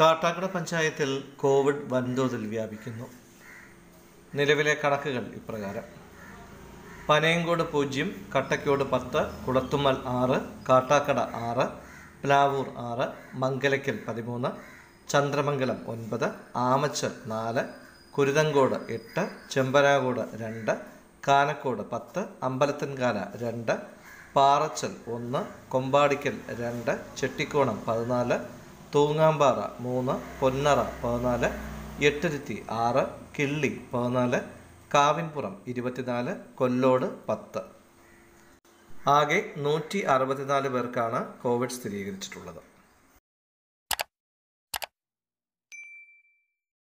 കാട്ടാക്കട പഞ്ചായത്തിൽ കോവിഡ് വൻതോതിൽ വ്യാപിക്കുന്നു നിലവിലെ കണക്കുകൾ ഇപ്രകാരം പനയങ്കോട് പൂജ്യം കട്ടക്കോട് പത്ത് കുളത്തുമ്മൽ ആറ് കാട്ടാക്കട ആറ് പ്ലാവൂർ ആറ് മംഗലയ്ക്കൽ പതിമൂന്ന് ചന്ദ്രമംഗലം ഒൻപത് ആമച്ചൽ നാല് കുരുതങ്കോട് എട്ട് ചെമ്പരാകോട് രണ്ട് കാനക്കോട് പത്ത് അമ്പലത്തൻകാല രണ്ട് പാറച്ചൽ ഒന്ന് കൊമ്പാടിക്കൽ രണ്ട് ചെട്ടിക്കോണം പതിനാല് തൂങ്ങാമ്പാറ മൂന്ന് പൊന്നറ പതിനാല് എട്ടുരുത്തി ആറ് കിള്ളി പതിനാല് കാവിൻപുറം ഇരുപത്തിനാല് കൊല്ലോട് പത്ത് ആകെ നൂറ്റി അറുപത്തിനാല് പേർക്കാണ് കോവിഡ് സ്ഥിരീകരിച്ചിട്ടുള്ളത്